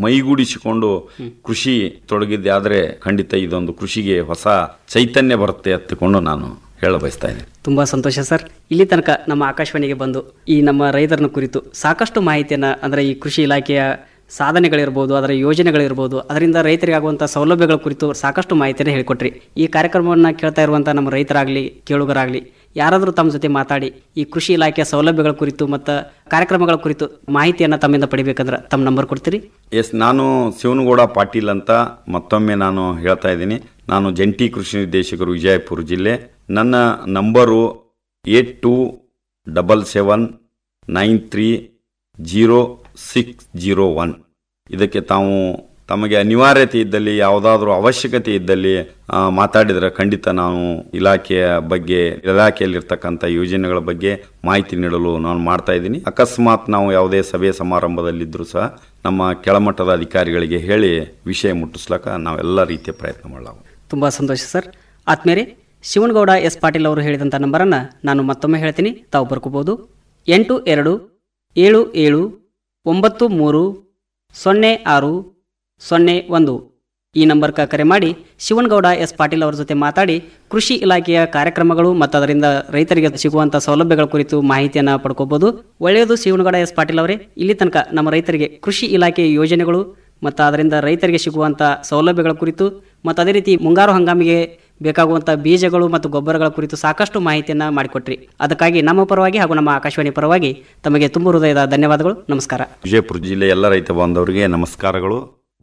ಮೈಗೂಡಿಸಿಕೊಂಡು ಕೃಷಿ ತೊಡಗಿದ್ದೆ ಆದರೆ ಖಂಡಿತ ಇದೊಂದು ಕೃಷಿಗೆ ಹೊಸ ಚೈತನ್ಯ ಬರುತ್ತೆ ಎತ್ತಿಕೊಂಡು ನಾನು ಹೇಳ ಬಯಸ್ತಾ ಇದ್ದೀನಿ ತುಂಬ ಸಂತೋಷ ಸರ್ ಇಲ್ಲಿ ತನಕ ನಮ್ಮ ಆಕಾಶವಾಣಿಗೆ ಬಂದು ಈ ನಮ್ಮ ರೈತರನ್ನ ಕುರಿತು ಸಾಕಷ್ಟು ಮಾಹಿತಿಯನ್ನು ಅಂದರೆ ಈ ಕೃಷಿ ಇಲಾಖೆಯ ಸಾಧನೆಗಳಿರ್ಬೋದು ಅದರ ಯೋಜನೆಗಳಿರ್ಬೋದು ಅದರಿಂದ ರೈತರಿಗೆ ಆಗುವಂಥ ಸೌಲಭ್ಯಗಳ ಕುರಿತು ಸಾಕಷ್ಟು ಮಾಹಿತಿಯನ್ನು ಹೇಳಿಕೊಟ್ರಿ ಈ ಕಾರ್ಯಕ್ರಮವನ್ನು ಕೇಳ್ತಾ ಇರುವಂಥ ನಮ್ಮ ರೈತರಾಗಲಿ ಕೇಳುಗರಾಗಲಿ ಯಾರಾದರೂ ತಮ್ಮ ಜೊತೆ ಮಾತಾಡಿ ಈ ಕೃಷಿ ಇಲಾಖೆಯ ಸೌಲಭ್ಯಗಳ ಕುರಿತು ಮತ್ತು ಕಾರ್ಯಕ್ರಮಗಳ ಕುರಿತು ಮಾಹಿತಿಯನ್ನು ತಮ್ಮಿಂದ ಪಡಿಬೇಕಂದ್ರೆ ತಮ್ಮ ನಂಬರ್ ಕೊಡ್ತೀರಿ ಎಸ್ ನಾನು ಶಿವನಗೌಡ ಪಾಟೀಲ್ ಅಂತ ಮತ್ತೊಮ್ಮೆ ನಾನು ಹೇಳ್ತಾ ಇದ್ದೀನಿ ನಾನು ಜಂಟಿ ಕೃಷಿ ನಿರ್ದೇಶಕರು ವಿಜಯಪುರ ಜಿಲ್ಲೆ ನನ್ನ number eight two double seven nine three zero six zero one ಇದಕ್ಕೆ ತಾವು ತಮಗೆ ಅನಿವಾರ್ಯತೆ ಇದ್ದಲ್ಲಿ ಯಾವುದಾದ್ರೂ ಅವಶ್ಯಕತೆ ಇದ್ದಲ್ಲಿ ಆ, ಮಾತಾಡಿದರೆ ಖಂಡಿತ ನಾವು ಇಲಾಖೆಯ ಬಗ್ಗೆ ಇಲಾಖೆಯಲ್ಲಿರ್ತಕ್ಕಂಥ ಯೋಜನೆಗಳ ಬಗ್ಗೆ ಮಾಹಿತಿ ನೀಡಲು ನಾನು ಮಾಡ್ತಾ ಇದ್ದೀನಿ ಅಕಸ್ಮಾತ್ ನಾವು ಯಾವುದೇ ಸಭೆ ಸಮಾರಂಭದಲ್ಲಿದ್ದರೂ ಸಹ ನಮ್ಮ ಕೆಳಮಟ್ಟದ ಅಧಿಕಾರಿಗಳಿಗೆ ಹೇಳಿ ವಿಷಯ ಮುಟ್ಟಿಸ್ಲಕ್ಕ ನಾವೆಲ್ಲ ರೀತಿಯ ಪ್ರಯತ್ನ ಮಾಡಲಾವು ತುಂಬ ಸಂತೋಷ ಸರ್ ಆತ್ಮೇರೆ ಶಿವನಗೌಡ ಎಸ್ ಪಾಟೀಲ್ ಅವರು ಹೇಳಿದಂಥ ನಂಬರನ್ನು ನಾನು ಮತ್ತೊಮ್ಮೆ ಹೇಳ್ತೀನಿ ತಾವು ಬರ್ಕೋಬೋದು ಎಂಟು ಎರಡು ಏಳು ಏಳು ಒಂಬತ್ತು ಮೂರು ಸೊನ್ನೆ ಆರು ಸೊನ್ನೆ ಒಂದು ಈ ನಂಬರ್ಕ ಕರೆ ಮಾಡಿ ಶಿವನಗೌಡ ಎಸ್ ಪಾಟೀಲ್ ಅವರ ಜೊತೆ ಮಾತಾಡಿ ಕೃಷಿ ಇಲಾಖೆಯ ಕಾರ್ಯಕ್ರಮಗಳು ಮತ್ತು ಅದರಿಂದ ರೈತರಿಗೆ ಸಿಗುವಂಥ ಸೌಲಭ್ಯಗಳ ಕುರಿತು ಮಾಹಿತಿಯನ್ನು ಪಡ್ಕೋಬಹುದು ಒಳ್ಳೆಯದು ಶಿವನಗೌಡ ಎಸ್ ಪಾಟೀಲ್ ಅವರೇ ಇಲ್ಲಿ ತನಕ ನಮ್ಮ ರೈತರಿಗೆ ಕೃಷಿ ಇಲಾಖೆಯ ಯೋಜನೆಗಳು ಮತ್ತು ಅದರಿಂದ ರೈತರಿಗೆ ಸಿಗುವಂಥ ಸೌಲಭ್ಯಗಳ ಕುರಿತು ಮತ್ತು ಅದೇ ರೀತಿ ಮುಂಗಾರು ಹಂಗಾಮಿಗೆ ಬೇಕಾಗುವಂಥ ಬೀಜಗಳು ಮತ್ತು ಗೊಬ್ಬರಗಳ ಕುರಿತು ಸಾಕಷ್ಟು ಮಾಹಿತಿಯನ್ನು ಮಾಡಿಕೊಟ್ರಿ ಅದಕ್ಕಾಗಿ ನಮ್ಮ ಪರವಾಗಿ ಹಾಗೂ ನಮ್ಮ ಆಕಾಶವಾಣಿ ಪರವಾಗಿ ತಮಗೆ ತುಂಬ ಹೃದಯದ ಧನ್ಯವಾದಗಳು ನಮಸ್ಕಾರ ವಿಜಯಪುರ ಜಿಲ್ಲೆಯ ಎಲ್ಲ ರೈತ ಬಾಂಧವರಿಗೆ ನಮಸ್ಕಾರಗಳು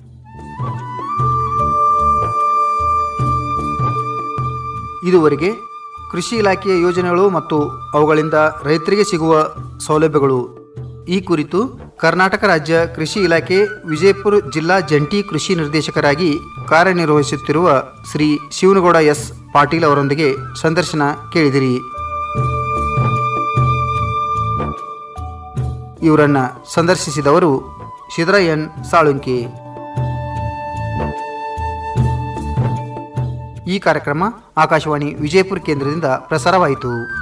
ಇದುವರೆಗೆ ಕೃಷಿ ಇಲಾಖೆಯ ಯೋಜನೆಗಳು ಮತ್ತು ಅವುಗಳಿಂದ ರೈತರಿಗೆ ಸಿಗುವ ಸೌಲಭ್ಯಗಳು ಈ ಕುರಿತು ಕರ್ನಾಟಕ ರಾಜ್ಯ ಕೃಷಿ ಇಲಾಖೆ ವಿಜಯಪುರ ಜಿಲ್ಲಾ ಜಂಟಿ ಕೃಷಿ ನಿರ್ದೇಶಕರಾಗಿ ಕಾರ್ಯನಿರ್ವಹಿಸುತ್ತಿರುವ ಶ್ರೀ ಶಿವನಗೌಡ ಎಸ್ ಪಾಟೀಲ್ ಅವರೊಂದಿಗೆ ಸಂದರ್ಶನ ಕೇಳಿದಿರಿ ಇವರನ್ನ ಸಂದರ್ಶಿಸಿದವರು ಸಿದ್ದರಾಯನ್ ಸಾಳುಂಕಿ ಈ ಕಾರ್ಯಕ್ರಮ ಆಕಾಶವಾಣಿ ವಿಜಯಪುರ ಕೇಂದ್ರದಿಂದ ಪ್ರಸಾರವಾಯಿತು